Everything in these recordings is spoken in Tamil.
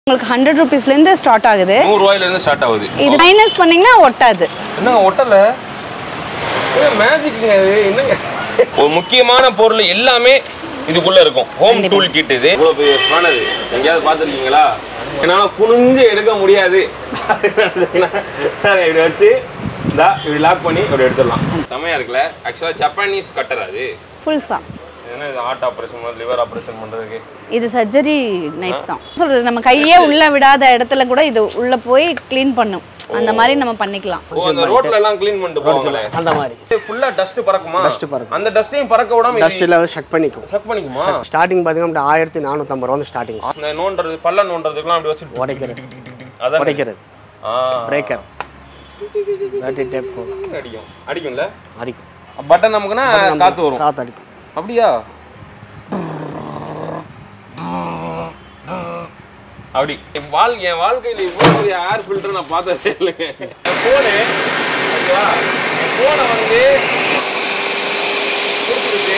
உங்களுக்கு ஹண்ட்ரட் ருபீஸ்லேருந்து ஸ்டார்ட் ஆகுது நூறு ரூபாயில இருந்து ஸ்டார்ட் ஆகுது இது மைனஸ் பண்ணீங்கன்னா ஒட்டாது என்னங்க ஒட்டல மேஜிக்ங்க இது என்னங்க ஒரு முக்கியமான பொருள் எல்லாமே இதுக்குள்ள இருக்கும் ஹோம் டூல் கிட் இது இவ்வளவு பெரிய ஸ்பான் அது எங்கேயாவது பார்த்துருக்கீங்களா என்னால குனிஞ்சு எடுக்க முடியாது இப்படி வச்சு இந்தா இப்படி லாக் பண்ணி இப்படி எடுத்துடலாம் செமையா இருக்குல்ல ஆக்சுவலா ஜப்பானீஸ் கட்டர் அது ஃபுல்ஸா ஏன்னா இது ஹார்ட் ஆப்ரேஷன் லிவர் ஆப்ரேஷன் பண்றதுக்கு இது சர்ஜரி நைஃப் தான் சொல்றது நம்ம கையே உள்ள விடாத இடத்துல கூட இது உள்ள போய் க்ளீன் பண்ணும் அந்த மாதிரி நம்ம பண்ணிக்கலாம் ஓ அந்த ரோட்ல எல்லாம் க்ளீன் பண்ணிட்டு போவாங்களே அந்த மாதிரி ஃபுல்லா டஸ்ட் பறக்குமா Dust பறக்கும். அந்த டஸ்டையும் பறக்க விடாம டஸ்ட் இல்லாத செக் பண்ணிக்கும் செக் பண்ணிக்குமா ஸ்டார்டிங் பார்த்தீங்கன்னா ஆயிரத்தி நானூற்றம்பது ரூபா வந்து ஸ்டார்டிங் இந்த நோண்டுறது பல்ல நோண்டுறதுக்குலாம் அப்படி வச்சு உடைக்கிறது அதான் உடைக்கிறது ஆ பிரேக்கர் பேட்டரி டேப் போகும் அடிக்கும் அடிக்கும்ல அடிக்கும் பட்டன் நமக்குன்னா காத்து வரும் காற்று அடிக்கும் அப்படியா அப்படி என் வாழ் என் வாழ்க்கையில் இவ்வளோ பெரிய ஏர் ஃபில்டர் நான் பார்த்ததே இல்லைங்க என் ஃபோனு ஓகேவா என் ஃபோனை வந்து கொடுத்துருக்கு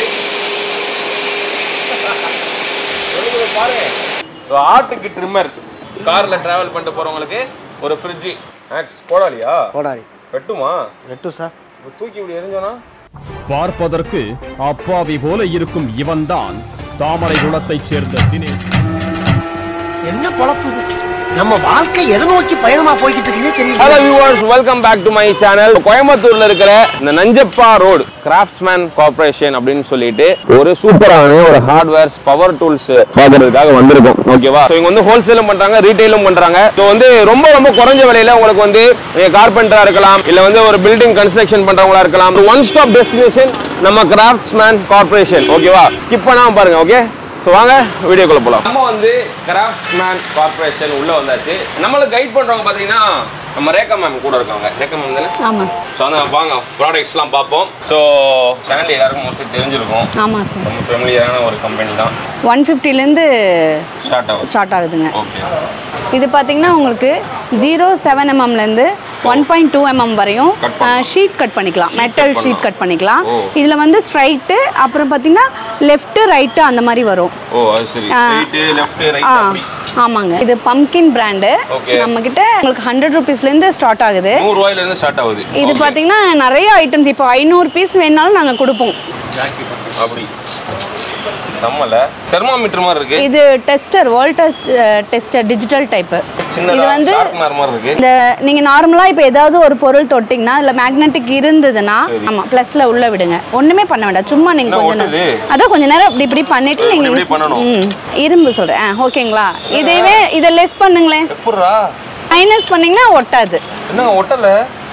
சொல்லுங்க பாருங்க ஸோ ஆட்டுக்கு ட்ரிம்மர் காரில் ட்ராவல் பண்ணிட்டு போகிறவங்களுக்கு ஒரு ஃப்ரிட்ஜு மேக்ஸ் போடாலியா கோடாரி வெட்டுமா வெட்டும் சார் இப்ப தூக்கி இப்படி எரிஞ்சோன்னா பார்ப்பதற்கு அப்பாவி போல இருக்கும் இவன்தான் தாமரை குளத்தைச் சேர்ந்த தினேஷ் என்ன பொழப்பு இது? நம்ம வாழ்க்கை எதை நோக்கி பயணமா போய்கிட்டு இருக்குன்னே தெரியல hello viewers welcome back to my channel கோயம்புத்தூர்ல இருக்கிற இந்த நஞ்சப்பா ரோடு கிராஃப்ட்ஸ்மேன் கார்பரேஷன் அப்படின்னு சொல்லிட்டு ஒரு சூப்பரான ஒரு ஹார்ட்வேர்ஸ் பவர் டூல்ஸ் பார்க்கறதுக்காக வந்திருக்கோம் ஓகேவா ஸோ இங்க வந்து ஹோல்சேலும் பண்றாங்க ரீட்டைலும் பண்றாங்க ஸோ வந்து ரொம்ப ரொம்ப குறைஞ்ச விலையில உங்களுக்கு வந்து நீங்க கார்பெண்டரா இருக்கலாம் இல்ல வந்து ஒரு பில்டிங் கன்ஸ்ட்ரக்ஷன் பண்றவங்களா இருக்கலாம் ஒன் ஸ்டாப் டெஸ்டினேஷன் நம்ம கிராஃப்ட்ஸ்மேன் கார்பரேஷன் ஓகேவா ஸ்கிப் பண்ணாம பாருங்க ஓகே ஸோ வாங்க வீடியோக்குள்ள போகலாம் நம்ம வந்து கிராஃப்ட்ஸ்மேன் கார்பரேஷன் உள்ள வந்தாச்சு நம்மளுக்கு கைட் பண்றவங்க பார்த்தீங்கன்னா நம்ம ரேகா மேம் கூட இருக்காங்க ரேகா மேம் தானே ஆமாம் சார் ஸோ அந்த வாங்க ப்ராடக்ட்ஸ்லாம் பார்ப்போம் ஸோ சேனல் எல்லாருக்கும் மோஸ்ட்லி தெரிஞ்சிருக்கும் ஆமாம் சார் ரொம்ப ஃபெமிலியரான ஒரு கம்பெனி தான் ஒன் ஃபிஃப்டிலேருந்து ஸ்டார்ட் ஆகும் ஸ்டார்ட் ஆகுதுங்க ஓகே இது பார்த்தீங்கன்னா உங்களுக்கு ஜீரோ செவன் எம்எம்லேருந்து ஒன் பாயிண்ட் டூ எம்எம் வரையும் Cut பண்ணலாம். ஷீட் கட் பண்ணிக்கலாம் மெட்டல் cut ஷீட் கட் பண்ணிக்கலாம் ஓ. இதில் வந்து ஸ்ட்ரைட்டு அப்புறம் பார்த்தீங்கன்னா லெஃப்ட்டு ரைட்டு அந்த மாதிரி வரும் ஓ அது சரி ஆ. ரைட்டு லெஃப்ட் ரைட் ஆ அப்படி ஆமாங்க இது பம்கின் பிராண்டு Okay. நம்ம கிட்ட உங்களுக்கு ஹண்ட்ரட் ருபீஸ்லேருந்து ஸ்டார்ட் ஆகுது நூறு ரூபாயில இருந்து ஸ்டார்ட் ஆகுது இது Okay. பார்த்தீங்கன்னா நிறைய ஐட்டம்ஸ் இப்போ ஐநூறு பீஸ் வேணாலும் நாங்கள் கொடுப்போம் அப்படி செம்மல தெர்மாமீட்டர் மாதிரி இருக்கு இது tester world test tester digital type இது சின்னதா வந்து ஷார்ப்னர் மாதிரி இருக்கு இந்த நீங்க நார்மலா இப்போ ஏதாவது ஒரு பொருள் தொட்டிங்கன்னா அதுல மேக்னெட்டிக் இருந்ததுன்னா ஆமா பிளஸ்ல உள்ள விடுங்க ஒண்ணுமே பண்ண வேண்டாம் சும்மா நீங்க என்ன கொஞ்ச நேரம் ஓட்டுது? அதான் கொஞ்ச நேரம் இப்படி இப்படி பண்ணிட்டு நீங்க இப்படி use- பண்ணணும். ம், இரும்பு சொல்றேன் ஆ, ஓகேங்களா இதைவே இதை லெஸ் பண்ணுங்களேன் எப்பட்றா மைனஸ் பண்ணீங்கன்னா ஒட்டாது என்னங்க ஒட்டல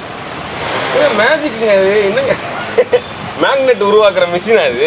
மேஜிக்ங்க இது என்னங்க மேக்னெட் உருவாக்குற மிஷினா இது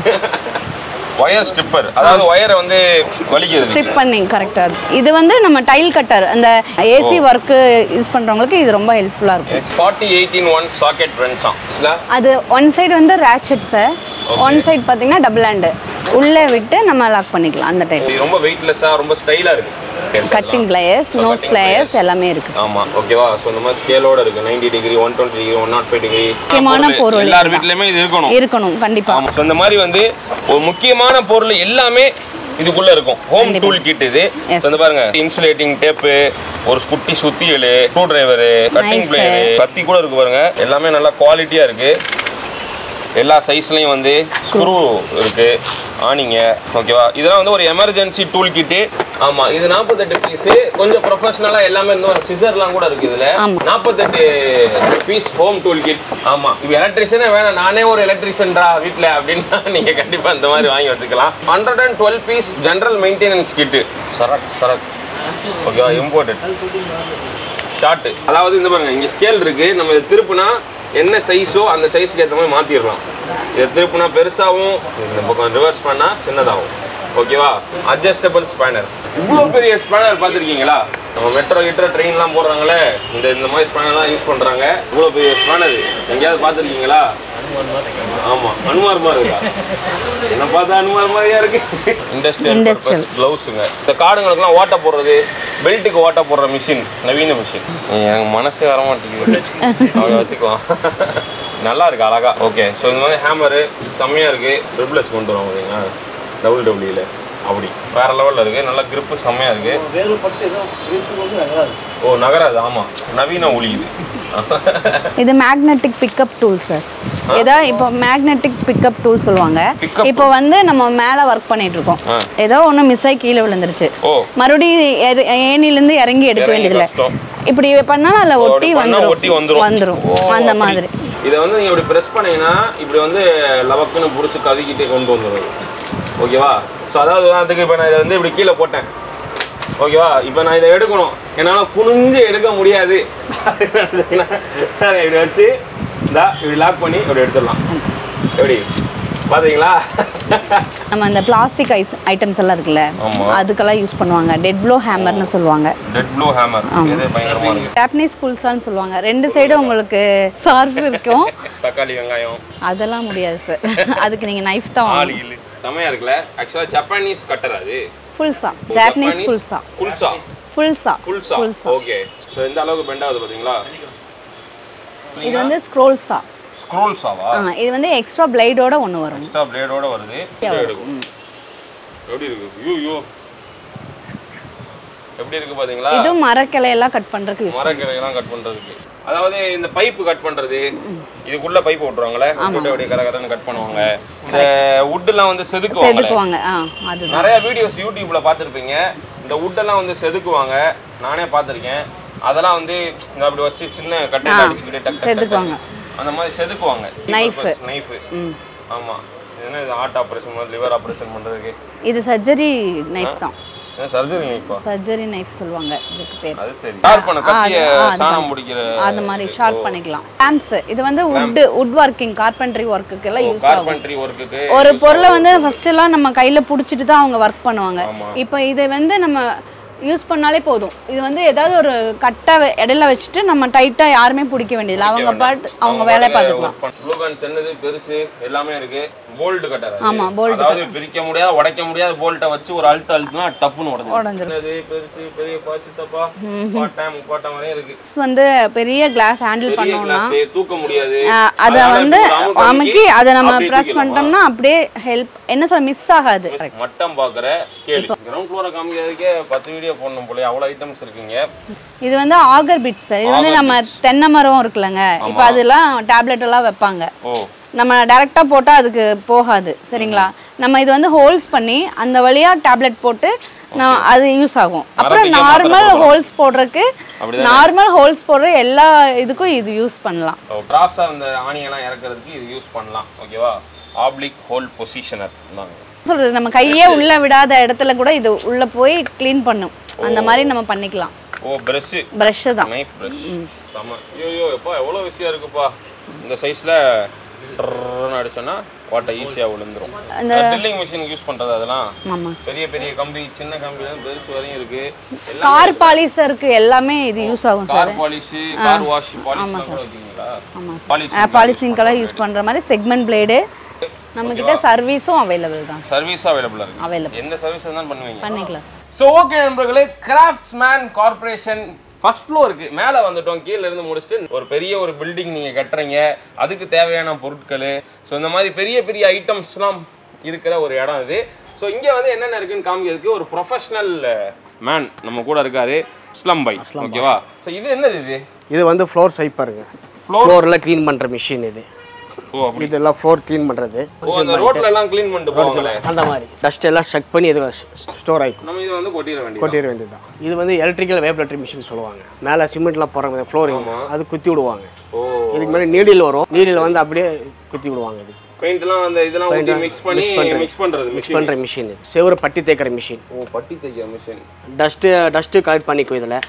ஒயர் ஸ்ட்ரிப்பர் அதாவது ஒயரை வந்து வலிக்கிறது ஸ்ட்ரிப் பண்ணி கரெக்டா இது வந்து நம்ம டைல் கட்டர் அந்த ஏசி ஒர்க்கு யூஸ் பண்றவங்களுக்கு இது ரொம்ப ஹெல்ப்ஃபுல்லா இருக்கும் S forty eighteen one socket ஃப்ரெண்ட்ஸாம் இஸ்லா அது ஒன் சைடு வந்து ரேச்சட் சார் ஒன் சைடு பார்த்தீங்கன்னா டபுள் ஹேண்டு உள்ளே விட்டு நம்ம லாக் பண்ணிக்கலாம் அந்த டைப் இது ரொம்ப வெயிட்லெஸ்ஸாக ரொம்ப ஸ்டைலாக இருக்கு cutting pliers So, nose cutting pliers pliers. எல்லாமே இருக்கு சார் ஆமா ஓகேவா ஸோ இந்த மாதிரி ஸ்கேலோட இருக்கு ninety degree one twenty degree one naught five degree முக்கியமான பொருள் எல்லார் இதுதான். வீட்லயுமே இது இருக்கணும் இருக்கணும் கண்டிப்பா ஆமா ஸோ இந்த மாதிரி வந்து ஒரு முக்கியமான பொருள் எல்லாமே இதுக்குள்ள இருக்கும் ஹோம் கண்டிப்பா. டூல் கிட் இது Yes. So, இந்த பாருங்க இன்சுலேட்டிங் டேப்பு ஒரு குட்டி சுத்தியல் screw driver cutting Knife. Plier கத்தி கூட இருக்கு பாருங்க எல்லாமே நல்லா குவாலிட்டியா இருக்கு எல்லா சைஸ்லயும் வந்து ஸ்க்ரூ இருக்கு ஆனிங்க ஓகேவா இதெல்லாம் வந்து ஒரு எமர்ஜென்சி டூல் கிட்டு ஆமா இது நாற்பத்தெட்டு பீஸ் கொஞ்சம் ப்ரொஃபஷனலா எல்லாமே இந்த ஒரு சிசர்லாம் கூட இருக்கு இதுல ஆமா. நாற்பத்தெட்டு பீஸ் ஹோம் டூல் கிட் ஆமா இப்போ எலக்ட்ரிஷியனே வேணாம் நானே ஒரு எலக்ட்ரிஷியன்டா வீட்ல அப்படின்னா நீங்க கண்டிப்பா இந்த மாதிரி வாங்கி வச்சுக்கலாம் hundred and twelve piece general maintenance kit சரக் சரக் ஓகேவா இம்போர்ட்டட் ஷார்ட்டு அதாவது இந்த பாருங்க இங்கே ஸ்கேல் இருக்கு நம்ம இதை திருப்புனா என்ன சைஸோ அந்த சைஸ்க்கு ஏற்ற மாதிரி மாற்றிடலாம் இதை திருப்புனா பெருசாகவும் இந்த பக்கம் ரிவர்ஸ் பண்ணால் சின்னதாகும் ஓகேவா அட்ஜஸ்டபிள் ஸ்பேனர் இவ்வளோ பெரிய ஸ்பேனர் பார்த்துருக்கீங்களா நம்ம மெட்ரோ கிட்ரோ ட்ரெயின்லாம் போடுறாங்களே இந்த இந்த மாதிரி ஸ்பேனர் தான் யூஸ் பண்ணுறாங்க இவ்வளோ பெரிய ஸ்பேனர் எங்கேயாவது பார்த்துருக்கீங்களா ஆமா அனுமார் மாதிரி இருக்கா என்ன பார்த்தா அனுமார் மாதிரியா இருக்கு இண்டஸ்ட்ரியல் Industrial. பர்பஸ் க்ளவுஸுங்க இந்த காடுங்களுக்குலாம் ஓட்ட போடுறது பெல்ட்டுக்கு ஓட்ட போடுற மிஷின் நவீன மிஷின் எனக்கு மனசே வர மாட்டேங்குது அவங்க வச்சுக்கலாம் நல்லா இருக்கு அழகா ஓகே ஸோ இந்த மாதிரி ஹேமரு செம்மையா இருக்கு ட்ரிபிள் ஹெச் கொண்டு வரோம் பார்த்தீங்களா டபுள் டபுள்யூல அப்படி வேற லெவல்ல இருக்கு நல்ல grip செம்மையா இருக்கு வேறு பட்டு ஏதோ வீட்டுக்கு வந்து நகராது ஓ நகராது ஆமா நவீன ஒளி இது இது மேக்னெட்டிக் பிக்கப் டூல் சார் ஏதோ இப்போ மேக்னெட்டிக் பிக்கப் டூல் சொல்லுவாங்க Pickup இப்போ வந்து நம்ம மேலே ஒர்க் பண்ணிட்டு இருக்கோம் ஆ. ஏதோ ஒன்று மிஸ் ஆகி கீழே விழுந்துருச்சு ஓ மறுபடியும் எற- ஏணிலேருந்து இறங்கி எடுக்க இறங்கி வேண்டியதில்லை கஷ்டம். இப்படி பண்ணா அதில் ஓ, ஒட்டி அப்படி பண்ணா ஒட்டி வந்துரும் வந்துரும் வந்துரும் ஓ, அந்த அப்படி. மாதிரி இதை வந்து நீங்க இப்படி பிரஸ் பண்ணீங்கன்னா இப்படி வந்து லவக்குன்னு பிடிச்சி கவிக்கிட்டே கொண்டு வந்துடும் ஓகேவா ஸோ அதாவது உதாரணத்துக்கு இப்போ நான் இதை வந்து இப்படி கீழே போட்டேன் ஓகேவா இப்போ நான் இதை எடுக்கணும் என்னால் குனிஞ்சு எடுக்க முடியாது இப்படி வச்சு இந்தா இப்படி லாக் பண்ணி இப்படி எடுத்துடலாம் எப்படி பார்த்தீங்களா நம்ம இந்த பிளாஸ்டிக் ஐஸ் ஐட்டம்ஸ் எல்லாம் இருக்குல்ல ஆமா. அதுக்கெல்லாம் யூஸ் பண்ணுவாங்க டெட் ப்ளோ ஹேமர்னு சொல்லுவாங்க டெட் ப்ளூ ஹேமர் இது பயங்கரமாக இருக்கு ஜாப்பனீஸ் குல்சான்னு சொல்லுவாங்க ரெண்டு சைடும் உங்களுக்கு சார்பு இருக்கும் தக்காளி வெங்காயம் அதெல்லாம் முடியாது சார் அதுக்கு நீங்கள் நைஃப் தான் ஆள் இல்லு செமையா இருக்குல்ல ஆக்சுவலாக ஜப்பானீஸ் கட்டர் அது ஃபுல்சா ஜாப்பனீஸ் குல்சா குல்சா ஃபுல்சா புல்சா புல்சா ஓகே ஸோ இந்த அளவுக்கு பெண்ட் ஆகுது பாத்தீங்களா இது வந்து ஸ்க்ரோல்ஸா ஸ்க்ரோல்ஸாவா இது வந்து எக்ஸ்ட்ரா பிளைடோட ஒன்று வரும் எக்ஸ்ட்ரா பிளேடோட வருது இப்படி எடுக்கும் எப்படி இருக்கு யூ யூ எப்படி இருக்கு பாத்தீங்களா இது மரக்கிளையெல்லாம் கட் பண்ணுறதுக்கு யூஸ் மரக்கிளையெல்லாம் கட் பண்றதுக்கு அதாவது இந்த பைப்பு கட் பண்றது இதுக்குள்ள பைப் விட்டுருவாங்கல்ல விட்டு அப்படியே கர கரன்னு கட் பண்ணுவாங்க இந்த வுட்டெல்லாம் வந்து செதுக்குவாங்க செதுக்குவாங்க ஆ அதுதான் நிறைய வீடியோஸ் யூடியூப்ல பார்த்துருப்பீங்க இந்த வுட்டெல்லாம் வந்து செதுக்குவாங்க நானே பார்த்துருக்கேன் அதெல்லாம் வந்து இந்த அப்படி வச்சு சின்ன கட்டையில அடிச்சுக்கிட்டு டக் டக் டக் செதுக்குவாங்க. அந்த மாதிரி செதுக்குவாங்க Knife. நைஃப் ம் ஆமா இது என்ன இது ஹார்ட் ஆப்ரேஷன் லிவர் ஆப்ரேஷன் பண்றதுக்கு இது சர்ஜரி நைஃப் தான் சர்ஜரி நைஃபா சர்ஜரி நைஃப் சொல்லுவாங்க இதுக்கு பேர் அது சரி ஷார்ப் பண்ண கத்திய ஆ, அது சாணம் பண்ணி- பிடிக்கிற அது மாதிரி ஷார்ப் பண்ணிக்கலாம் லேம்ப்ஸ் இது வந்து வுட் வுட் ஒர்க்கிங் கார்பென்ட்ரி ஒர்க்குக்கு எல்லாம் யூஸ் ஆகும் கார்பென்ட்ரி ஒர்க்குக்கு ஒரு பொருளை வந்து ஃபர்ஸ்ட் எல்லாம் நம்ம கையில புடிச்சிட்டு தான் அவங்க ஒர்க் பண்ணுவாங்க ஆமா. இப்போ இதை வந்து நம்ம யூஸ் பண்ணாலே போதும் இது வந்து ஏதாவது ஒரு கட்டை வெ- இடையில வச்சுட்டு நம்ம டைட்டா யாருமே பிடிக்க வேண்டியதில்லை அவங்க பாட் அவங்க வேலையை பார்த்துக்கலாம் ப்ளூகான் சின்னது பெருசு எல்லாமே இருக்கு போல்ட் கட்டர் ஆமா, bolt அதாவது பிரிக்க முடியாத உடைக்க முடியாத போல்ட்டை வச்சு ஒரு அழுத்த அழுத்தினா டப்புன்னு உடஞ்சிரும் உடைஞ்சிரும். சின்னது பெருசு பெரிய பாச்சு தப்பா பாட்டாம் முப்பாட்டம் வரையும் இருக்கு This வந்து பெரிய கிளாஸ் ஹேண்டில் பெரிய பண்ணோம்னா கிளாஸ் தூக்க முடியாது அஹ், அதை அதனால வந்து இப்படி ஒரு அமுக்கு அமுக்கி அதை நம்ம அப்படியே ப்ரெஸ் தூக்கிடலாமா? பண்ணிட்டோம்னா அப்படியே ஹெல்ப் என்ன சொல்ல மிஸ் ஆகாது மட்டம் பாக்குற ஸ்கேல் கிரவுண்ட் ஃப்ளோரை காமிக்கிறதுக்கே பத்து வீடியோ போடணும் போல அவ்வளவு ஐட்டம்ஸ் இருக்குங்க இது வந்து ஆகர் பிட்ஸ் இது வந்து Auger நம்ம தென்னை மரம் இருக்குல்லங்க இப்போ அதெல்லாம் டேப்லெட் எல்லாம் வைப்பாங்க ஓ நம்ம டைரக்டா போட்டா அதுக்கு போகாது சரிங்களா நம்ம இது வந்து ஹோல்ஸ் பண்ணி அந்த வழியா டேப்லெட் போட்டு நான் அது யூஸ் ஆகும் அப்புறம் மரத்துக்கே நார்மல் மாத்திரை போடலாம். ஹோல்ஸ் போடுறதுக்கு அப்படிதானே? நார்மல் ஹோல்ஸ் போடுற எல்லா இதுக்கும் இது யூஸ் பண்ணலாம் கிராஸா அந்த ஆணியெல்லாம் இறக்குறதுக்கு இது யூஸ் பண்ணலாம் ஓகேவா ஆப்ளிக் ஹோல் பொசிஷனர் தாங்க சொல்றது நம்ம கையே உள்ள விடாத இடத்துல கூட இது உள்ள போய் க்ளீன் பண்ணும் அந்த மாதிரி நம்ம பண்ணிக்கலாம் ஓ பிரஷ் ப்ரஷ் தான் நைஃப் பிரஷ் செம ஐயோ எப்பா எவ்வளோ விஷயம் இருக்குப்பா இந்த சைஸில் அடிச்சோன்னா வாட்டை ஈஸியாக விழுந்துரும் அந்த ட்ரில்லிங் மிஷின் யூஸ் பண்ணுறது அதெல்லாம் ஆமா பெரிய பெரிய கம்பி சின்ன கம்பில பெருசு வரையும் இருக்கு எல்லாம் கார் பாலிசருக்கு எல்லாமே இது யூஸ் ஆகும் sir car polish car wash பாலிஷ்லாம் கூட வைக்கிறீங்களா ஆமா பாலிஷ் சார் பாலிசிங்கெல்லாம் யூஸ் பண்ற மாதிரி செக்மெண்ட் பிளேடு நம்ம கிட்ட சர்வீஸும் அவைலபிள் தான் சர்வீஸ் அவைலபிளாக இருக்கு அவைலபிள் எந்த சர்வீஸ் இருந்தாலும் பண்ணுவீங்க பண்ணிக்கலாம் சார் ஸோ ஓகே நண்பர்களே கிராஃப்ட்ஸ்மேன் கார்ப்பரேஷன் ஃபர்ஸ்ட் ஃப்ளோருக்கு மேலே வந்துட்டோம் கீழே இருந்து முடிச்சுட்டு ஒரு பெரிய ஒரு பில்டிங் நீங்கள் கட்டுறீங்க அதுக்கு தேவையான பொருட்கள் ஸோ இந்த மாதிரி பெரிய பெரிய ஐட்டம்ஸ்லாம் இருக்கிற ஒரு இடம் இது ஸோ இங்கே வந்து என்னென்ன இருக்குன்னு காமிக்கிறதுக்கு ஒரு ப்ரொஃபஷனல் மேன் நம்ம கூட இருக்காரு ஸ்லம் பை ஓகேவா ஸோ இது என்னது இது இது வந்து ஃப்ளோர் சைப்பருங்க ஃப்ளோரில் க்ளீன் பண்ணுற மிஷின் இது ஓ அப்படி இதெல்லாம் ஃப்ளோர் க்ளீன் பண்ணுறது ஓ அந்த ரோட்ல எல்லாம் க்ளீன் பண்ணிட்டு போவாங்களே அந்த மாதிரி டஸ்ட் எல்லாம் செக் பண்ணி இது ஸ்டோர் ஆகிக்கும் நம்ம இதை வந்து கொட்டிட வேண்டியது கொட்டிட வேண்டியது தான் இது வந்து எலக்ட்ரிக்கல் வேப்லெட்ரி மிஷின் சொல்லுவாங்க மேலே சிமெண்ட்லாம் போடுறாங்க ஃப்ளோரிங் அது குத்தி விடுவாங்க ஓ இதுக்கு மேலே நீடில் வரும் நீடில் வந்து அப்படியே குத்தி விடுவாங்க இது பெயிண்ட்லாம் அந்த இதெல்லாம் ஊற்றி மிக்ஸ் பண்ணி மிக்ஸ் பண்ணுறது மிக்ஸ் மிக்ஸ் பண்ணுற மிஷின் இது செவரு பட்டி தேய்க்கிற மிஷின் ஓ பட்டி தைக்கிற மிஷின் டஸ்ட்டு டஸ்ட்டு கலெக்ட் பண்ணிக்கும் இதில்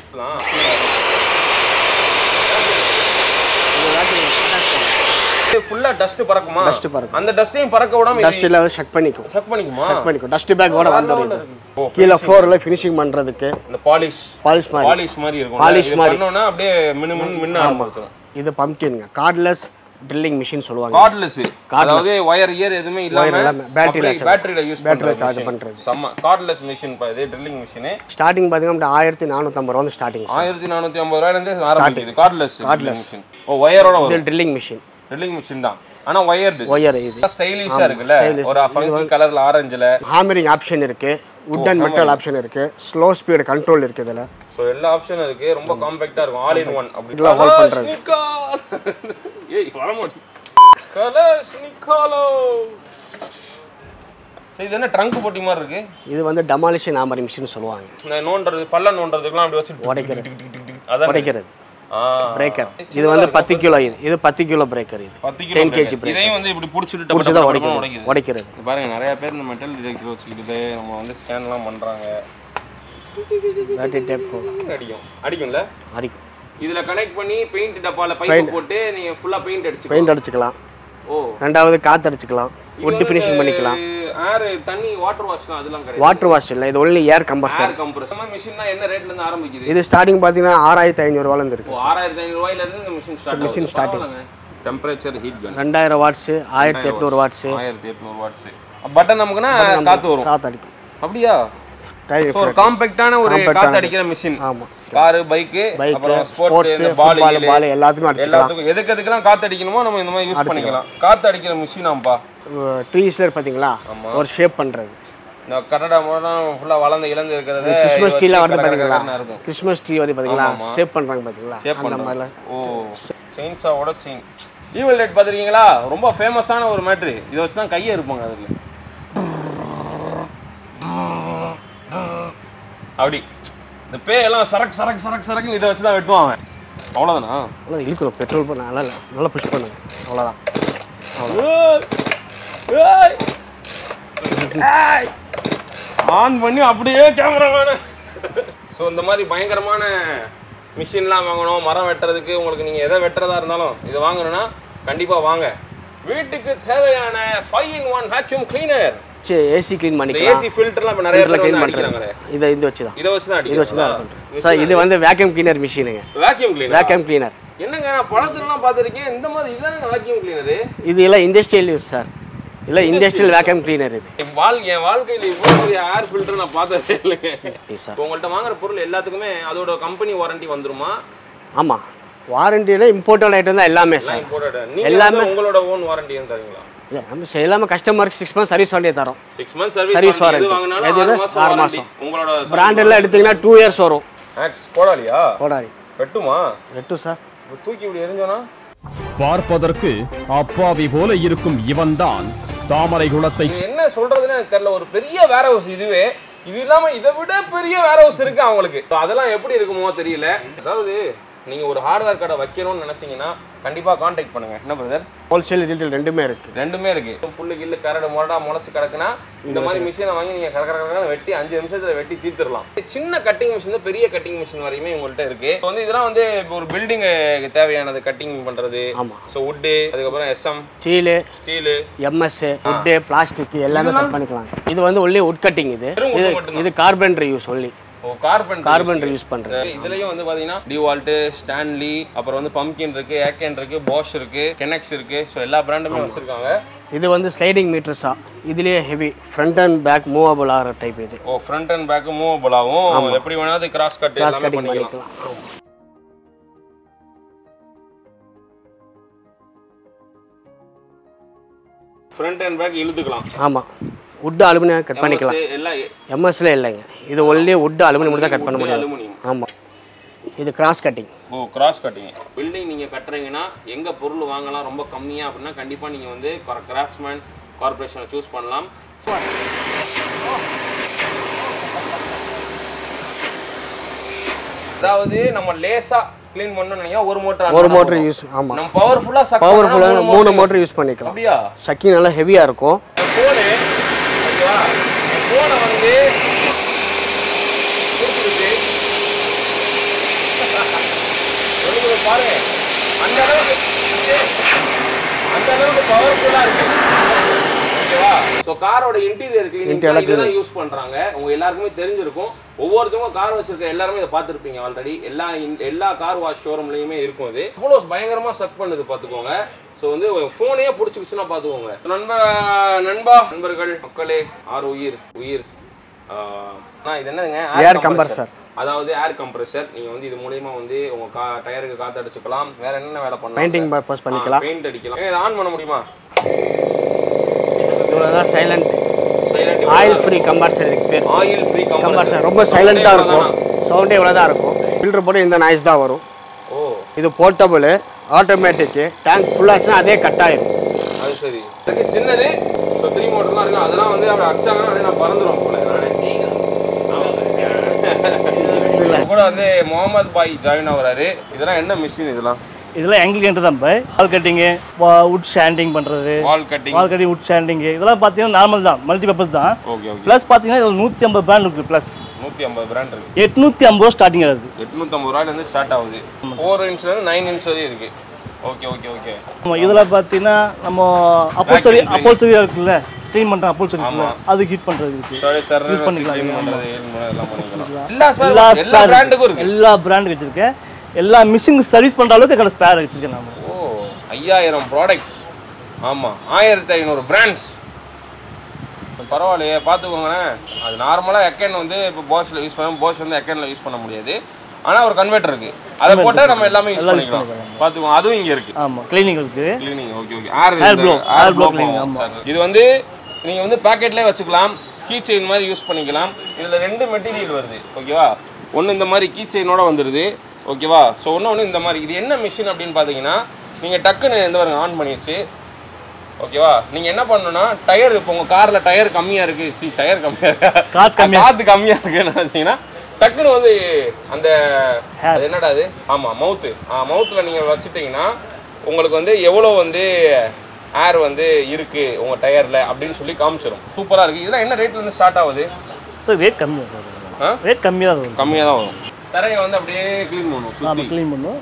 ஃபுல்லா டஸ்ட் பறக்குமா Dust பறக்கும். அந்த டஸ்டையும் பறக்க விடாம டஸ்ட் எல்லாம் செக் பண்ணிக்கும் செக் பண்ணிக்குமா செக் பண்ணிக்கும் டஸ்ட் பேக்கோட வந்துடும் இது ஓ கீழே ஃப்ளோரில் ஃபினிஷிங் பண்ணுறதுக்கு இந்த பாலிஷ் பாலிஷ் மாதிரி பாலிஷ் மாதிரி இருக்கும் Polish இது மாதிரி. பண்ணோம்னா அப்படியே மினு மினு மின்ன ஆரம்பிச்சிடும் இது பம்ப்கின்ங்க கார்ட்லெஸ் ட்ரில்லிங் மிஷின் சொல்லுவாங்க கார்ட்லெஸ் அதாவது ஒயர் இயர் எதுவுமே இல்லாம இல்லாம, battery ல charge பேட்டரியில யூஸ் battery ல பண்ற charge machine. பண்றது. செம்ம கார்ட்லெஸ் மிஷின் பா இது ட்ரில்லிங் மிஷின் ஸ்டார்டிங் பார்த்தீங்கன்னா ஆயிரத்தி நானூற்றம்பது ரூபா வந்து ஸ்டார்டிங் ஆயிரத்தி நானூத்தி ஐம்பது ரூபாயில இருந்து ஆரம்பிக்குது கார்ட்லெஸ் மிஷின் ஓ ஒயரோட இது வரும் ட்ரில்லிங் மிஷின் ட்ரில்லிங் மிஷின் தான் ஆனா ஒயர்டு ஒயர் இது ஸ்டைலிஷா இருக்குல்ல ஒரு ஃபங்கி கலர்ல ஆரஞ்சுல ஹாமரிங் ஆப்ஷன் இருக்கு வுட் அண்ட் மெட்டல் ஆப்ஷன் இருக்கு ஸ்லோ ஸ்பீடு கண்ட்ரோல் இருக்கு இதில் ஸோ எல்லா ஆப்ஷனும் இருக்கு ரொம்ப காம்பேக்டா இருக்கும் ஆல் இன் ஒன் அப்படி இதெல்லாம் hold பண்றது. கலாஷ்னிகால். ஏய் வர மாட்டேன் கலாஷ்னிகாலோ சரி இது என்ன ட்ரங்க் போட்டி மாதிரி இருக்கு இது வந்து டமாலிஷன் ஆமரி மிஷின் சொல்லுவாங்க இந்த நோண்டுறது பள்ள நோண்டுறதுக்குலாம் அப்படி வச்சு உடைக்கிறது. டிக் டிக் டிக் டிக். அதான் உடைக்கிறது ஆ. பிரேக்கர் இது வந்து பத்து கிலோ இது இது பத்து கிலோ பிரேக்கர் இது பத்து kilo ten KG breaker. Breaker இதையும் வந்து இப்படி பிடிச்சிட்டு பிடிச்சி டப்பு தான் டப்பு டப்புன்னு உடைக்கிறது உடைக்குது உடைக்கிறது இங்க பாருங்க நிறைய பேர் இந்த மெட்டல் டிடெக்டர் வச்சுக்கிட்டு நம்ம வந்து ஸ்கேன்லாம் பண்றாங்க பேட்டரி டேப் அடிக்கும் அடிக்கும்ல அடிக்கும் இதுல கனெக்ட் பண்ணி பெயிண்ட் டப்பால பைப் போட்டு நீங்க ஃபுல்லா பெயிண்ட் அடிச்சு பெயிண்ட் அடிச்சுக்கலாம் ஓ ரெண்டாவது காற்று அடிச்சுக்கலாம் ஒட்டு ஃபினிஷிங் பண்ணிக்கலாம் ஏர் தண்ணி வாட்டர் வாஷ்லாம் அதெல்லாம் கிடையாது வாட்டர் வாஷ் இல்லை இது only air compressor air compress மிஷின்னா என்ன ரேட்ல இருந்து ஆரம்பிக்குது இது ஸ்டார்டிங் பார்த்தீங்கன்னா ஆறாயிரத்தி ஐநூறுவாலேருந்து ஓ இருக்கு ஆறாயிரத்தி ஐநூறு ரூபாயில இருந்து இந்த machine start machine starting. Temperature heat gun ரெண்டாயிரம் வாட்ஸு ஆயிரத்தி எட்நூறு வாட்ஸு ஆயிரத்தி எட்நூறு வாட்ஸ் பட்டன் நமக்குன்னா காத்து வரும் காற்று அடிக்கும் அப்படியா டயர் ஸோ ஒரு காம்பேக்டான ஒரு Compact காத்து ஆன- அடிக்கிற மிஷின் ஆமாம் காரு பைக்கு பைக்கு அப்புறம் sports sports football ball ball எல்லாத்துக்குமே அடிச்சுக்கலாம் எல்லாத்துக்கும் எதுக்கு எதுக்கெல்லாம் காத்து அடிக்கணுமோ நம்ம இந்த மாதிரி யூஸ் பண்ணிக்கலாம் காத்து அடிக்கிற மிஷினாம்பா ட்ரீ ஸ்லேட் பார்த்தீங்களா ஒரு ஷேப் பண்ணுறது இந்த கட்டடா மூலம் ஃபுல்லா வளர்ந்து இழந்து இருக்கிறது கிறிஸ்மஸ் ட்ரீலாம் வருது பார்த்தீங்களா இருக்கும் கிறிஸ்மஸ் ட்ரீ வருது பார்த்தீங்களா ஷேப் பண்ணுறாங்க பார்த்தீங்களா ஷேப் அந்த பண்ணுறோம் மாதிரிலாம் ஓ செயின்ஸாவோட செயின் ஈவல் லைட் பார்த்துருக்கீங்களா ரொம்ப ஃபேமஸான ஒரு மேட்ரு இதை வச்சு தான் கையை இருப்பாங்க அதில் அப்படி இந்த பேயெல்லாம் சரக்கு சரக்கு சரக்கு சரக்குன்னு இதை வச்சு தான் வெட்டுவான் அவன் அவ்வளோதானா நல்லா இழுக்கணும் பெட்ரோல் பண்ண நல்லா இல்லை நல்லா புஷ் பண்ணுங்க அவ்வளோதான் ஆன் பண்ணி அப்படியே கேமரா ஸோ இந்த மாதிரி பயங்கரமான மிஷின்லாம் வாங்கணும் மரம் வெட்டுறதுக்கு உங்களுக்கு நீங்கள் எதை வெட்டுறதா இருந்தாலும் இது வாங்கணும்னா கண்டிப்பாக வாங்க வீட்டுக்கு தேவையான five in one vacuum cleaner சரி ஏசி க்ளீன் இந்த பண்ணிக்கலாம் ஏசி ஃபில்டர்லாம் இப்போ நிறைய பேர் க்ளீன் வந்து பண்ணுறது அடிக்கிறாங்களே இதை இது வச்சு தான் இதை வச்சு தான் இது வச்சு தான் அடிக்கிறாங்களா சார் இது வந்து வேக்யூம் கிளீனர் மிஷினுங்க வேக்யூம் கிளீனர் வேக்யூம் கிளீனர் என்னங்க நான் படத்துலலாம் பார்த்துருக்கேன் இந்த மாதிரி இல்லைங்க வேக்யூம் கிளீனரு இது எல்லாம் இண்டஸ்ட்ரியல் யூஸ் சார் இல்லை இண்டஸ்ட்ரியல் வேக்யூம் கிளீனர் இது என் வாழ் என் வாழ்க்கையில் இவ்வளோ பெரிய ஏர் ஃபில்டர் நான் பார்த்ததே இல்லைங்க சார் இப்போ உங்கள்கிட்ட வாங்குற பொருள் எல்லாத்துக்குமே அதோட கம்பெனி வாரண்டி வந்துருமா ஆமாம் வாரண்டியில் இம்போர்ட்டட் ஐட்டம் தான் எல்லாமே சார் இம்போர்ட்டட் நீங்க எல்லாமே- வந்து உங்களோட ஓன் வாரண்டி தரீங்களா இல்லை நம்ம செ- எல்லாமே கஸ்டமருக்கு சிக்ஸ் மந்த்ஸ் சர்வீஸ் வாரண்டியை தரோம் six months service Service warranty எது warranty. வாங்கினாலும் எது ஆறு எது? மாசம் ஆறு வாரண்டி மாசம். உங்களோட பிராண்டெல்லாம் எடுத்தீங்கன்னா டூ இயர்ஸ் வரும் மேக்ஸ் போடாலியா கோடாரி வெட்டுமா எட்டு சார் இப்ப தூக்கி இப்படி எரிஞ்சோனா பார்ப்பதற்கு அப்பாவி போல இருக்கும் இவன்தான் தாமரை குலத்தை இது என்ன சொல்றதுன்னு எனக்கு தெரியல ஒரு பெரிய வேர் ஹவுஸ் இதுவே இது இல்லாம இதை விட பெரிய வேர் ஹவுஸ் இருக்கு அவங்களுக்கு So அதெல்லாம் எப்படி இருக்குமோ தெரியல அதாவது நீங்க ஒரு ஹார்ட்வேர் கடை வைக்கணும்னு நினைச்சீங்கன்னா கண்டிப்பா காண்டாக்ட் பண்ணுங்க என்ன பிரதர் ஹோல்சேல் ரீட்டைல் ரெண்டுமே இருக்குது ரெண்டுமே இருக்கு புல்லு கில்லு கரடு முரடா முளைச்சு கிடக்குனா இந்த மாதிரி மிஷினை வாங்கி நீங்க கர கர கரன்னு வெட்டி அஞ்சு நிமிஷத்துல வெட்டி தீர்த்துடலாம் சின்ன கட்டிங் மிஷின் பெரிய கட்டிங் மிஷின் வரையுமே உங்கள்கிட்ட இருக்கு இப்ப வந்து இதெல்லாம் வந்து இப்போ ஒரு பில்டிங் தேவையானது கட்டிங் பண்றது ஆமாம் ஸோ வுட்டு அதுக்கப்புறம் SM steel steel MS wood plastic எல்லாமே கட் பண்ணிக்கலாம் இது வந்து ஒன்லி உட் கட்டிங் இது வெறும் wood இது மட்டும்தான். இது கார்பெண்டர் யூஸ் ஒன்லி ஓ கார்பன் கார்பெண்டர் யூஸ் பண்ணுறது இதுலயும் வந்து பாத்தீங்கன்னா டிவால்ட் ஸ்டான்லி அப்புறம் வந்து பம்கின் இருக்கு ஏக்கன் இருக்கு பாஷ் இருக்கு கெனக்ஸ் இருக்கு ஸோ எல்லா பிராண்டுமே வச்சிருக்காங்க இது வந்து ஸ்லைடிங் மீட்டர்ஸா இதுலயே heavy front and back movable ஆகிற டைப் இது ஓ ஃப்ரண்ட் அண்ட் பேக் மூவபிள் ஆகும் எப்படி வேணாலும் கிராஸ் கட் கிராஸ் எல்லாமே கட்டிங் பண்ணிக்கலாம் பண்ணிக்கலாம் ஃப்ரண்ட் அண்ட் பேக் இழுத்துக்கலாம் ஆமாம் வுட்டு அலுமினியம் கட் பண்ணிக்கலாம் MS எல்லாம் எம்எஸ்ல இல்லைங்க இது ஒன்லி வுட்டு அலுமினியம் மட்டும் தான் கட் பண்ண முடியும் அலுமினியம் ஆமாம் இது கிராஸ் கட்டிங் ஓ கிராஸ் கட்டிங் பில்டிங் நீங்க கட்டுறீங்கன்னா எங்க பொருள் வாங்கலாம் ரொம்ப கம்மியா அப்படின்னா கண்டிப்பா நீங்க வந்து கிராஃப்ட்ஸ்மேன் கார்பரேஷனை சூஸ் பண்ணலாம் அதாவது நம்ம லேசா க்ளீன் பண்ணணும்னு நினைக்கிறோம் ஒரு மோட்டர் ஒரு மோட்டர் யூஸ் ஆமாம் நம்ம பவர்ஃபுல்லா சக் பவர்ஃபுல்லான மூணு மோட்டர் யூஸ் பண்ணிக்கலாம் அப்படியா சக்கிங் நல்லா ஹெவியாக இருக்கும் என் ஃபோனு ஓகேவா என் ஃபோனை வந்து கொடுத்துருக்கு சொல்லுங்க பாருங்க அந்த அளவுக்கு அந்த அளவுக்கு பவர்ஃபுல்லாக இருக்கு ஓகேவா ஸோ காரோட இன்டீரியர் கிளீனிங் Interior இதெல்லாம் யூஸ் பண்றாங்க உங்க எல்லாருக்குமே தெரிஞ்சிருக்கும் ஒவ்வொருத்தவங்க கார் வச்சிருக்க எல்லாருமே இதை பார்த்துருப்பீங்க ஆல்ரெடி எல்லா in- எல்லா கார் வாஷ் ஷோரூம்லயுமே இருக்கும் இது இவ்வளோ பயங்கரமா சக் பண்ணுது பார்த்துக்கோங்க ஸோ வந்து ஃபோனையே பிடிச்சிக்கிச்சுன்னா பார்த்துக்கோங்க நண்பா நண்பா நண்பர்கள் மக்களே ஆறு உயிர் உயிர் ஆஹ் அண்ணா, இது என்னதுங்க Air compressor. அதாவது ஏர் கம்ப்ரஸர் நீங்க வந்து இது மூலியமா வந்து உங்க கா டயருக்கு காத்து அடிச்சுக்கலாம் வேற என்னென்ன வேலை பண்ணலாம் பெயிண்டிங் பர்பஸ் பண்ணிக்கலாம் பெயிண்ட் அடிக்கலாம் ஏங்க, இதை ஆன் பண்ண முடியுமா இவ்வளோ தான் silent silent oil free compressor இதுக்கு பேர் ஆயில் ஃப்ரீ கம்பர்சர் ரொம்ப சைலண்ட்டாக இருக்கும் சவுண்டே இவ்வளோ தான் இருக்கும் ஃபில்டர் போட்டு இந்த நாய்ஸ் தான் வரும் ஓ இது போர்ட்டபுள் ஆட்டோமேட்டிக்கு டேங்க் ஃபுல்லாச்சுன்னா அதே கட் ஆயிடும் அது சரி எனக்கு சின்னது ஸோ த்ரீ மோட்டர்லாம் இருக்கு அதெல்லாம் வந்து அப்படி அடிச்சாங்கன்னா அப்படியே நான் பறந்துடும் போல நானே கூட வந்து முகமது பாய் ஜாயின் ஆகுறாரு இதெல்லாம் என்ன மிஷின் இதெல்லாம் இதெல்லாம் எங்களுக்கு தான் by wall cutting wood standing பண்ணுறது wall cutting wall cutting wood ஸ்டாண்டிங்கு இதெல்லாம் பார்த்தீங்கன்னா நார்மல் தான் மல்டி பர்பஸ் தான் ஓகே ஓகே ப்ளஸ் பார்த்தீங்கன்னா இதில் நூற்றி ஐம்பது பிராண்ட் இருக்குது ப்ளஸ் நூற்றி ஐம்பது பிராண்ட் இருக்கு எட்நூற்றி ஐம்பது ரூபா ஸ்டார்டிங் ஆகுது எட்நூற்றம்பது ரூபாயிலேருந்து ஸ்டார்ட் ஆகுது ஃபோர் இன்ச்லேருந்து நைன் இன்ச் வரையும் இருக்கு ஓகே ஓகே ஓகே ஆமா, இதில் பார்த்தீங்கன்னா நம்ம அப்போல்சரி Vacuum அப்போல்சரியாக இருக்குல்ல க்ளீன் பண்ணுற அப்போல்சரி ஆமா. அது ஹீட் பண்ணுறது இருக்கு சாரி சார் Use பண்ணிக்கலாம், clean ஆமா. பண்றது, clean பண்றது எல்லாம் பண்ணிக்கலாம் எல்லா எல்லா spare- எல்லா spare பிராண்டுக்கும் இருக்கு. இருக்கு எல்லா பிராண்டு வச்சிருக்கேன் எல்லா மிஷின் சர்வீஸ் பண்ணுற அளவுக்கு எங்களை ஸ்பேர் வச்சிருக்கேன் நான் ஓ ஐயாயிரம் ப்ராடக்ட்ஸ் ஆமாம் ஆயிரத்தி ஐநூறு பிராண்ட்ஸ் பரவாயில்லையே பார்த்துக்கோங்களேன் அது நார்மலாக எக்கன் வந்து இப்போ போஸில் யூஸ் பண்ண போஸ் வந்து எக்கனில் யூஸ் பண்ண முடியாது ஆனால் ஒரு கன்வெர்ட்டர் இருக்கு அதை போட்டால் நம்ம எல்லாமே யூஸ் எல்லாம் use பண்ணிக்கலாம் பார்த்துக்கோங்க அதுவும் இங்கே இருக்கு ஆமாம் க்ளீனிங் இருக்குது cleaning okay okay air Air blow, air blow blow cleaning, ஆமா. இது வந்து நீங்கள் வந்து பேக்கெட்லேயே வச்சுக்கலாம் கீ செயின் மாதிரி யூஸ் பண்ணிக்கலாம் இதில் ரெண்டு மெட்டீரியல் வருது ஓகேவா ஒன்று இந்த மாதிரி கீ செயினோட வந்துடுது ஓகேவா ஸோ ஒன்று ஒன்று இந்த மாதிரி இது என்ன மிஷின் அப்படின்னு பார்த்தீங்கன்னா நீங்கள் டக்குன்னு இந்த பாருங்க ஆன் பண்ணிடுச்சு ஓகேவா நீங்கள் என்ன பண்ணணும்னா டயர் இப்போ உங்கள் காரில் டயர் கம்மியாக இருக்குது சி டயர் கம்மியாக காத்து கம்மியா காற்று கம்மியாக இருக்குன்னு வச்சிங்கன்னா டக்குன்னு வந்து அந்த அது என்னடா அது ஆமாம் மவுத்து மவுத்தில் நீங்கள் வச்சுட்டிங்கன்னா உங்களுக்கு வந்து எவ்வளோ வந்து ஏர் வந்து இருக்கு உங்க டயர்ல அப்படின்னு சொல்லி காமிச்சிடும் சூப்பரா இருக்கு இதெல்லாம் என்ன ரேட்ல இருந்து ஸ்டார்ட் ஆகுது சார் ரேட் கம்மி தான் ஆ? சார் ரேட் கம்மியாக தான் வரும் கம்மியா தான் வரும் தரையை வந்து அப்படியே க்ளீன் பண்ணணும் சுத்தி ஆமாம் க்ளீன் பண்ணும்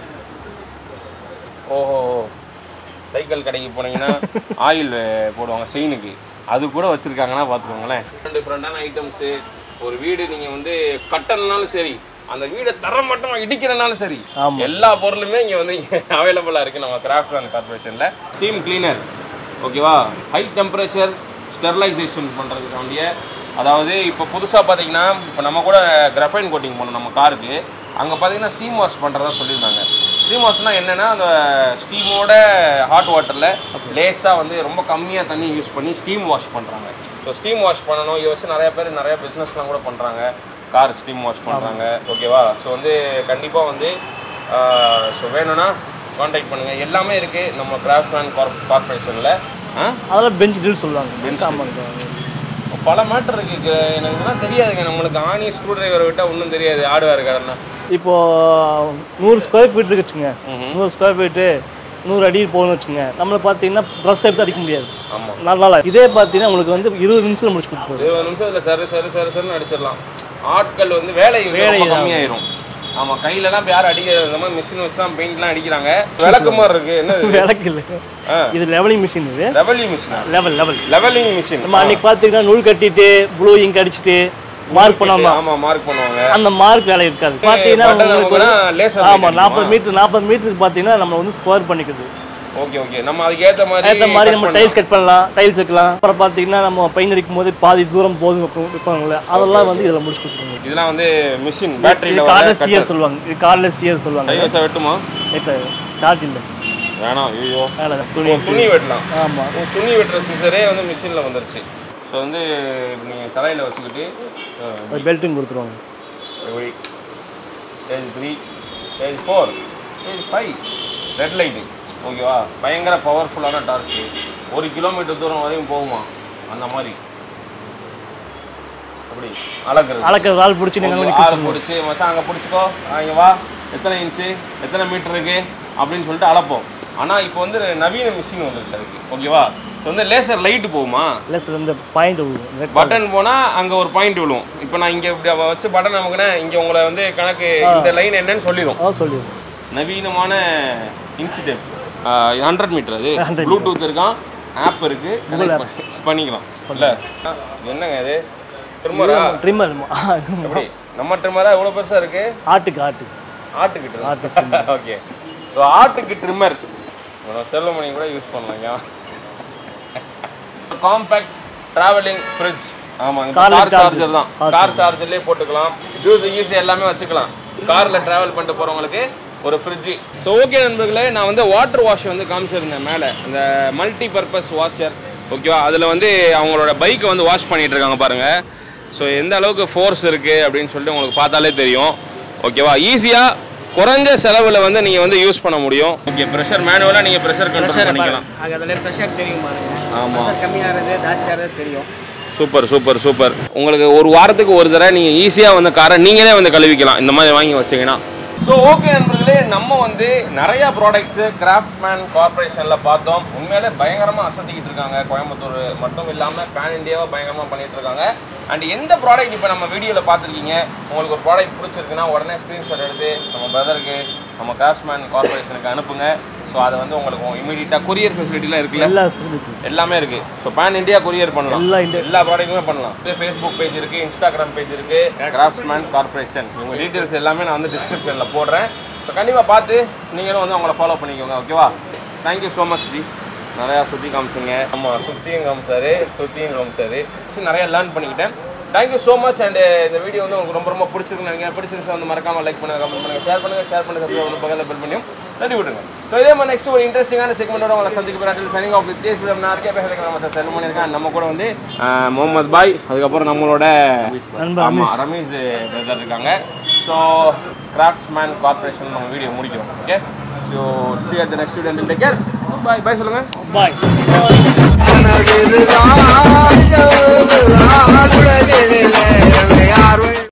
ஓஹோ சைக்கிள் கடைக்கு போனீங்கன்னா ஆயில் போடுவாங்க செயினுக்கு அது கூட வச்சிருக்காங்கன்னா பார்த்துக்கோங்களேன் டிஃப்ரெண்டான ஐட்டம்ஸு ஒரு வீடு நீங்கள் வந்து கட்டணும்னாலும் சரி அந்த வீடை தரம் மட்டும் இடிக்கிறனாலும் சரி ஆமா. எல்லா பொருளுமே இங்கே வந்து அவைலபிளாக இருக்குது நம்ம கிராஃப்ட் அண்ட் கார்பரேஷனில் ஸ்டீம் கிளீனர் ஓகேவா ஹை டெம்பரேச்சர் ஸ்டெர்லைசேஷன் பண்ணுறதுக்காண்டிய அதாவது இப்போ புதுசாக பார்த்தீங்கன்னா இப்போ நம்ம கூட கிரஃபைன் கோட்டிங் பண்ணோம் நம்ம காருக்கு அங்கே பார்த்தீங்கன்னா ஸ்டீம் வாஷ் பண்ணுறதா சொல்லியிருந்தாங்க ஸ்டீம் வாஷ்னால் என்னென்னா அந்த ஸ்டீமோட ஹாட் வாட்டரில் லேஸாக வந்து ரொம்ப கம்மியாக தண்ணி யூஸ் பண்ணி ஸ்டீம் வாஷ் பண்ணுறாங்க ஸோ ஸ்டீம் வாஷ் பண்ணணும் இதை வச்சு நிறைய பேர் நிறைய பிஸ்னஸ்லாம் கூட பண்ணுறாங்க கார் ஸ்டீம் வாஷ் பண்ணுறாங்க ஓகேவா ஸோ வந்து கண்டிப்பாக வந்து ஸோ வேணும்னா காண்டாக்ட் பண்ணுங்கள் எல்லாமே இருக்குது நம்ம கிராஃப்ட்மேன் கார்ப் கார்பரேஷனில் அதெல்லாம் பெஞ்ச் ட்ரில் சொல்லுவாங்க Bench ஆமாங்க பல மேட்டர் இருக்குது எனக்கு இதெல்லாம் தெரியாதுங்க நம்மளுக்கு ஆணி ஸ்க்ரூ டிரைவர் விட்டால் ஒன்றும் தெரியாது ஆடுவார் கடனா இப்போ நூறு ஸ்கொயர் ஃபீட் இருக்கு வச்சுங்க நூறு ஸ்கொயர் ஃபீட்டு நூறு அடி போகணும்னு வச்சுங்க நம்மளுக்கு பார்த்தீங்கன்னா ப்ளஸ் எடுத்து அடிக்க முடியாது ஆமாம் நல்லா நாள் இதே பார்த்தீங்கன்னா உங்களுக்கு வந்து இருபது நிமிஷத்தில் முடிச்சு கொடுத்துருவோம் இருபது நிமிஷத்தில் சரி சரி சரி சரின்னு அடிச்சிடலாம் ஆட்கள் வந்து வேலை வேலை வேலை தான். கம்மியாயிரும் ஆமாம் கையிலலாம் இப்போ யாரும் அடிக்கிறது இந்த மாதிரி மிஷின் வச்சு தான் பெயிண்ட்லாம் அடிக்கிறாங்க விளக்கு மாதிரி இருக்கு என்ன விளக்கு இல்லை ஆ. இது லெவலிங் மிஷின் இது லெவலிங் மிஷினா லெவல் லெவல் லெவலிங் மிஷின் நம்ம அன்னைக்கு பார்த்தீங்கன்னா நூல் கட்டிட்டு ப்ளூ இங்க் அடிச்சுட்டு மார்க் பண்ணாம ஆமா மார்க் பண்ணுவாங்க அந்த மார்க் வேலை இருக்காது பார்த்தீங்கன்னா button உங்களுக்கு அமுக்குனா ஒரு- laser ஆமா light நாற்பது அடிக்குமா? மீட்டர் நாற்பது மீட்டருக்கு பார்த்தீங்கன்னா நம்ம வந்து ஸ்கொயர் பண்ணிக்குது ஓகே ஓகே நம்ம அதுக்கு ஏத்த மாதிரி ஏற்ற மாதிரி cut நம்ம பண்ணலாம். டைல்ஸ் கட் பண்ணலாம் டைல்ஸ் வைக்கலாம் அப்புறம் பார்த்தீங்கன்னா நம்ம பெயிண்ட் அடிக்கும் போது பாதி தூரம் போதும் வைப்போம் வைப்பாங்கல்ல அதெல்லாம் வந்து இதில் முடிச்சு கொடுத்துருவோம் இதெல்லாம் வந்து மிஷின் இது பேட்டரியில கார்லெஸ் சியர் சொல்லுவாங்க இது கார்லெஸ் சியர் கை சொல்லுவாங்க வச்சா வெட்டுமா இப்போ சார்ஜ் இல்லை வேணாம் ஐயோ வேலை துணி துணி வெட்டலாம் ஆமாம் ஓ, துணி வெட்டுற சிசரே வந்து மிஷினில் வந்துருச்சு ஸோ வந்து நீங்கள் தலையில் வச்சுக்கிட்டு அது பெல்ட்டும் கொடுத்துருவாங்க stage three stage four stage five red light ஓகேவா பயங்கர பவர்ஃபுல்லான டார்ச்சு ஒரு கிலோமீட்டர் தூரம் வரையும் போகுமா அந்த மாதிரி அப்படி அளக்குறது அளக்கிற ஆள் பிடிச்சி நீங்கள் ஆளை பிடிச்சி மச்சான் அங்கே பிடிச்சிக்கோ இங்கே வா எத்தனை இன்ச்சு எத்தனை மீட்டர் இருக்கு அப்படின்னு சொல்லிட்டு அளப்போம் ஆனால் இப்போ வந்து நவீன மிஷின் வந்துருச்சு அதுக்கு ஓகேவா ஸோ வந்து லேசர் லைட்டு போகுமா இல்லை சார் இந்த பாயிண்ட் விழுவும் பட்டன் போனால் அங்கே ஒரு பாயிண்ட் விழுவும் இப்போ நான் இங்கே இப்படி அவ வச்சு பட்டன் அமுக்குனேன் இங்கே உங்களை வந்து கணக்கு இந்த லைன் என்னன்னு சொல்லிடும் அதான் சொல்லிடுவோம் நவீனமான இன்ச்சு டேப் ஹண்ட்ரட் மீட்டர் அது 100 ப்ளூடூத் இருக்கான் ஆப் இருக்கு connect பண்ணி- பண்ணிக்கலாம் இல்ல என்னங்க இது ட்ரிம்மரா ட்ரிம்மர் எப்படி நம்ம ட்ரிம்மரா எவ்வளோ பெருசா இருக்கு ஆட்டுக்கு ஆட்டுக்கு ஆட்டுக்கு ஆட்டு ட்ரிம்மர் ஓகே ஸோ ஆட்டுக்கு ட்ரிம்மர் செல்வமணி கூட யூஸ் பண்ணலாம் காம்பேக்ட் டிராவலிங் ஃப்ரிட்ஜ் ஆமாங்க Car கார் charger. சார்ஜர் தான் Car கார் சார்ஜர்லேயே போட்டுக்கலாம் ஜூஸ் ஈஸி எல்லாமே வச்சுக்கலாம் காரில் ட்ராவல் பண்ணிட்டு போகிறவங்களுக்கு ஒரு ஃப்ரிட்ஜு ஸோ ஓகே நண்பர்களே நான் வந்து வாட்டர் வாஷ் வந்து காமிச்சிருந்தேன் மேலே இந்த மல்டி பர்பஸ் வாஷர் ஓகேவா அதில் வந்து அவங்களோட பைக்கை வந்து வாஷ் பண்ணிட்டு இருக்காங்க பாருங்கள் ஸோ எந்த அளவுக்கு ஃபோர்ஸ் இருக்குது அப்படின்னு சொல்லிட்டு உங்களுக்கு பார்த்தாலே தெரியும் ஓகேவா ஈஸியாக குறைஞ்ச செலவில் வந்து நீங்கள் வந்து யூஸ் பண்ண முடியும் ஓகே ப்ரெஷர் மேனுவலாக நீங்கள் ப்ரெஷர் கண்ட்ரோல் ப்ரெஷர் பண்ணிக்கலாம் அங்கே அதில் ப்ரெஷர் தெரியும் பாருங்க ஆமா. ப்ரெஷர் கம்மியாகிறது ஜாஸ்தியாகிறது தெரியும் சூப்பர் சூப்பர் சூப்பர் உங்களுக்கு ஒரு வாரத்துக்கு ஒரு தடவை நீங்கள் ஈஸியாக வந்து காரை நீங்களே வந்து கழுவிக்கலாம் இந்த மாதிரி வாங்கி வச்சீங்கன்னா ஸோ ஓகே நண்பர்களே நம்ம வந்து நிறைய ப்ராடக்ட்ஸு கிராஃப்ட்ஸ்மேன் கார்பரேஷனில் பார்த்தோம் உண்மையிலே பயங்கரமாக அசத்திக்கிட்டு இருக்காங்க கோயம்புத்தூர் மட்டும் இல்லாமல் பேன் இந்தியாவை பயங்கரமாக பண்ணிட்டு இருக்காங்க அண்ட் எந்த ப்ராடக்ட் இப்போ நம்ம வீடியோவில் பார்த்துருக்கீங்க உங்களுக்கு ஒரு ப்ராடக்ட் பிடிச்சிருக்குன்னா உடனே ஸ்க்ரீன்ஷாட் எடுத்து நம்ம பிரதருக்கு நம்ம கிராஃப்ட்ஸ்மேன் கார்பரேஷனுக்கு அனுப்புங்க ஸோ அதை வந்து உங்களுக்கு இமீடியட்டாக கொரியர் ஃபெசிலிட்டிலாம் இருக்குல்ல எல்லா ஸ்பெசிலிட்டி எல்லாமே இருக்கு ஸோ பேன் இந்தியா கொரியர் பண்ணலாம் எல்லா India- எல்லா ப்ராடக்ட்டுமே பண்ணலாம் இது ஃபேஸ்புக் பேஜ் இருக்கு இன்ஸ்டாகிராம் பேஜ் இருக்கு கிராஃப்ட்ஸ்மேன் கார்பரேஷன் இவங்க டீட்டெயில்ஸ் எல்லாமே நான் வந்து டிஸ்கிரிப்ஷனில் போடுறேன் ஸோ கண்டிப்பாக பார்த்து நீங்களும் வந்து அவங்கள ஃபாலோ பண்ணிக்கோங்க ஓகேவா தேங்க்யூ ஸோ மச் ஜி நிறையா சுற்றி காமிச்சிங்க ஆமாம் சுற்றியும் காமிச்சாரு சுற்றியும் காமிச்சாரு சரி நிறையா லேர்ன் பண்ணிக்கிட்டேன் தேங்க்யூ ஸோ மச் அண்ட் இந்த வீடியோ வந்து உங்களுக்கு ரொம்ப ரொம்ப பிடிச்சிருக்குன்னு நினைக்கிறேன் பிடிச்சிருந்துச்சு வந்து மறக்காம லைக் பண்ணுங்க கமெண்ட் பண்ணுங்க ஷேர் பண்ணுங்க ஷேர் பண்ணுங்க subscribe பண்ணுங்க பக்கத்தில் பெல் பண்ணியும் தட்டி விட்டுருங்க ஸோ இதே மாதிரி நெக்ஸ்ட் ஒரு இன்ட்ரெஸ்டிங்கான செக்மெண்டோட உங்களை சந்திக்க போகிறேன் சனிங் ஆஃப் வித் தேஸ் நான் இருக்கே பேசுறதுக்கு நம்ம செல் பண்ணியிருக்கேன் நம்ம கூட வந்து ஆஹ், முகமது பாய் அதுக்கப்புறம் நம்மளோட நண்பர் ஆமா ரமேஷ் பிரதர் இருக்காங்க ஸோ கிராஃப்ட்ஸ்மேன் கார்பரேஷன் நம்ம வீடியோ முடிக்கிறோம் okay so see at the next video take care bye bye சொல்லுங்கள் பாய் ஆடுறதில்லை யாரும்